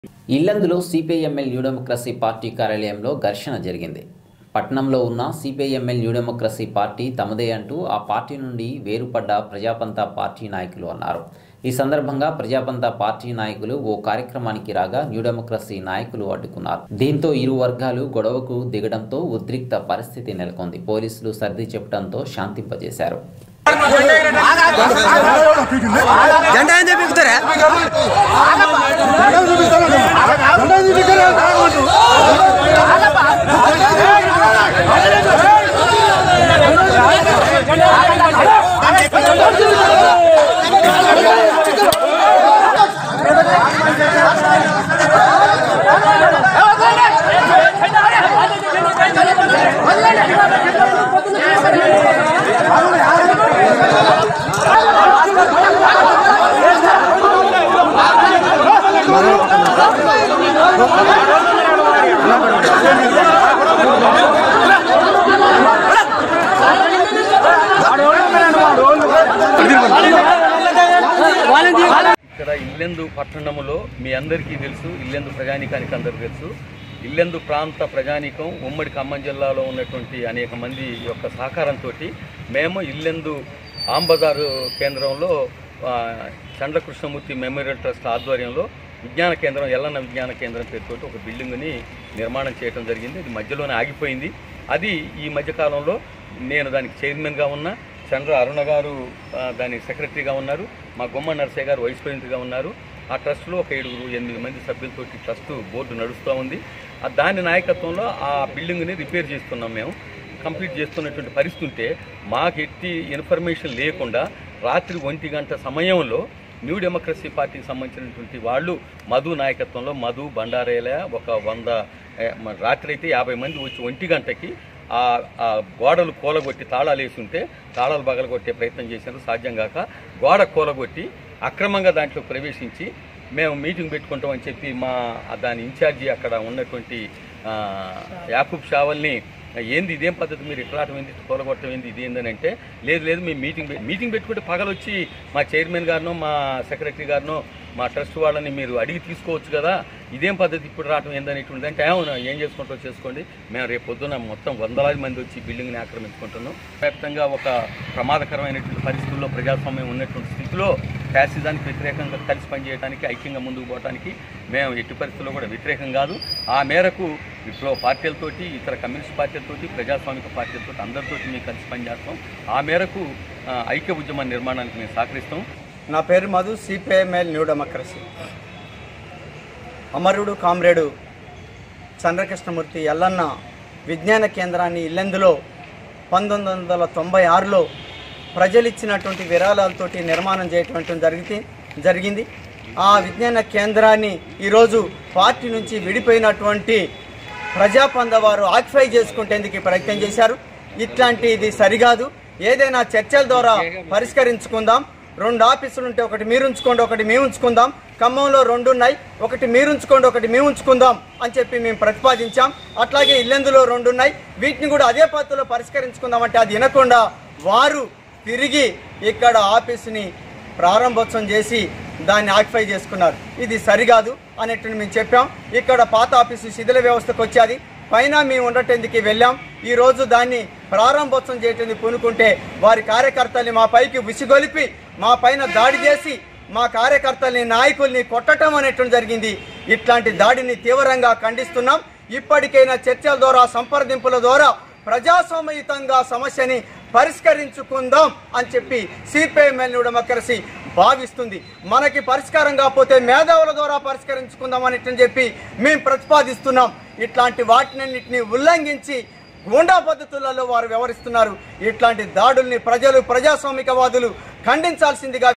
ఇల్లందులో CPIML new democracy party కార్యాలయంలో ఘర్షణ జరిగింది పట్నంలో ఉన్న సిపిఐఎంఎల్ న్యూ డెమోక్రసీ పార్టీ తమదే అంటూ ఆ పార్టీ నుండి వేరుపడ్డ ప్రజాపంతా పార్టీ నాయకులు అన్నారు ఈ సందర్భంగా ప్రజాపంతా పార్టీ నాయకులు ఓ కార్యక్రమానికి రాగా న్యూ డెమోక్రసీ నాయకులు అడ్డుకున్నారు దీంతో ఇరు వర్గాలు గొడవకు దిగడంతో ఉద్రిక్త పరిస్థితి నెలకొంది పోలీసులు సర్ది చెప్పడంతో శాంతింపజేశారు జెండా ఏం చెప్పిస్తారా ఇక్కడ ఇల్లెందు పట్టణములో మీ అందరికీ తెలుసు ఇల్లెందు ప్రజానీకానికి అందరికీ తెలుసు ఇల్లెందు ప్రాంత ప్రజానీకం ఉమ్మడి ఖమ్మం జిల్లాలో ఉన్నటువంటి అనేక మంది యొక్క సహకారంతో మేము ఇల్లెందు ఆంబజారు కేంద్రంలో ఆ, చండ్ల కృష్ణమూర్తి మెమోరియల్ ట్రస్ట్ ఆధ్వర్యంలో విజ్ఞాన కేంద్రం ఎల్లన్న విజ్ఞాన కేంద్రం పేరుతోటి ఒక బిల్డింగ్ని నిర్మాణం చేయడం జరిగింది ఇది మధ్యలోనే ఆగిపోయింది అది ఈ మధ్యకాలంలో నేను దానికి చైర్మన్గా ఉన్నా చంద్ర అరుణ గారు ఆ, దానికి సెక్రటరీగా ఉన్నారు మా గుమ్మ నరసయ్య గారు వైస్ ప్రెసిడెంట్గా ఉన్నారు ఆ ట్రస్ట్లో ఒక ఏడుగురు ఎనిమిది మంది సభ్యులతోటి ట్రస్ట్ బోర్డు నడుస్తూ ఉంది ఆ దాని నాయకత్వంలో ఆ బిల్డింగ్ని రిపేర్ చేస్తున్నాం మేము కంప్లీట్ చేస్తున్నటువంటి పరిస్థితి ఉంటే మాకు ఎట్టి ఇన్ఫర్మేషన్ లేకుండా రాత్రి ఒంటి గంట సమయంలో న్యూ డెమోక్రసీ పార్టీకి సంబంధించినటువంటి వాళ్ళు మధు నాయకత్వంలో మధు బండారేల ఒక వంద ఏ, మ- రాత్రి అయితే యాభై మంది వచ్చి ఒంటి గంటకి ఆ ఆ గోడలు కూలగొట్టి తాళాలు వేసి ఉంటే తాళాలు బగలగొట్టే ప్రయత్నం చేశారు సాధ్యం కాక గోడ కూలగొట్టి అక్రమంగా దాంట్లో ప్రవేశించి మేము మీటింగ్ పెట్టుకుంటామని చెప్పి మా దాని ఇన్ఛార్జి అక్కడ ఉన్నటువంటి ఆ, యాకూబ్ షావల్ని ఏంది ఇదేం పద్ధతి మీరు ఇట్లా ఆటం ఏంది కూలగొట్టడం ఏంది ఇది ఏందని అంటే లేదు లేదు మేము మీటింగ్ పె- మీటింగ్ పెట్టుకుంటే పగలొచ్చి మా చైర్మన్ గారినో మా సెక్రటరీ గారినో మా ట్రస్ట్ వాళ్ళని మీరు అడిగి తీసుకోవచ్చు కదా ఇదేం పద్ధతి ఇప్పుడు రావటం ఏందనేటువంటి అంటే అవును ఏం చేసుకుంటారో చేసుకోండి మేము రేపు పొద్దున మొత్తం వందలాది మంది వచ్చి బిల్డింగ్ని ఆక్రమించుకుంటున్నాం వ్యాప్తంగా ఒక ప్రమాదకరమైనటువంటి పరిస్థితుల్లో ప్రజాస్వామ్యం ఉన్నటువంటి స్థితిలో ఫ్యాసిజానికి వ్యతిరేకంగా కలిసి పనిచేయడానికి ఐక్యంగా ముందుకు పోవడానికి మేము ఎట్టి పరిస్థితుల్లో కూడా వ్యతిరేకం కాదు ఆ మేరకు విప్లవ పార్టీలతోటి ఇతర కమ్యూనిస్ట్ పార్టీలతోటి ప్రజాస్వామిక పార్టీలతోటి అందరితోటి మేము కలిసి పనిచేస్తాం ఆ మేరకు ఆ, ఐక్య ఉద్యమ నిర్మాణానికి మేము సహకరిస్తాం నా పేరు మధు సిపిఐఎంఎల్ న్యూ డెమోక్రసీ అమరుడు కామ్రేడు చంద్రకృష్ణమూర్తి ఎల్లన్న విజ్ఞాన కేంద్రాన్ని ఇల్లెందులో పంతొమ్మిది వందల తొంభై ఆరులో ప్రజలు ఇచ్చినటువంటి విరాళాలతోటి నిర్మాణం చేయటం జరిగింది జరిగింది ఆ విజ్ఞాన కేంద్రాన్ని ఈరోజు పార్టీ నుంచి విడిపోయినటువంటి ప్రజాపంద వారు ఆక్యుపై చేసుకుంటేందుకు ఈ ప్రయత్నం చేశారు ఇట్లాంటి ఇది సరికాదు ఏదైనా చర్చల ద్వారా పరిష్కరించుకుందాం రెండు ఆఫీసులు ఉంటే ఒకటి మీరు ఉంచుకోండి ఒకటి మేము ఉంచుకుందాం ఖమ్మంలో రెండు ఉన్నాయి ఒకటి మీరు ఉంచుకోండి ఒకటి మేము ఉంచుకుందాం అని చెప్పి మేము ప్రతిపాదించాం అట్లాగే ఇల్లెందులో రెండు ఉన్నాయి వీటిని కూడా అదే పద్ధతిలో పరిష్కరించుకుందాం అంటే అది వినకుండా వారు తిరిగి ఇక్కడ ఆఫీసుని ప్రారంభోత్సవం చేసి దాన్ని ఆక్యుపై చేసుకున్నారు ఇది సరికాదు అనేటువంటి మేము చెప్పాం ఇక్కడ పాత ఆఫీసు శిథిల వ్యవస్థకు వచ్చేది పైన మేము ఉండటందుకు వెళ్ళాం ఈ రోజు దాన్ని ప్రారంభోత్సవం చేయటానికి పూనుకుంటే వారి కార్యకర్తల్ని మా పైకి విసిగొలిపి మా పైన దాడి చేసి మా కార్యకర్తల్ని నాయకుల్ని కొట్టడం అనేటువంటి జరిగింది ఇట్లాంటి దాడిని తీవ్రంగా ఖండిస్తున్నాం ఇప్పటికైనా చర్చల ద్వారా సంప్రదింపుల ద్వారా ప్రజాస్వామ్యయుతంగా సమస్యని పరిష్కరించుకుందాం అని చెప్పి సిపిఐఎంఎల్ డెమోక్రసీ భావిస్తుంది మనకి పరిష్కారం కాకపోతే మేధావుల ద్వారా పరిష్కరించుకుందాం అని చెప్పి మేము ప్రతిపాదిస్తున్నాం ఇట్లాంటి వాటినన్నింటినీ ఉల్లంఘించి గూండా పద్ధతులలో వారు వ్యవహరిస్తున్నారు ఇట్లాంటి దాడుల్ని ప్రజలు ప్రజాస్వామికవాదులు ఖండించాల్సిందిగా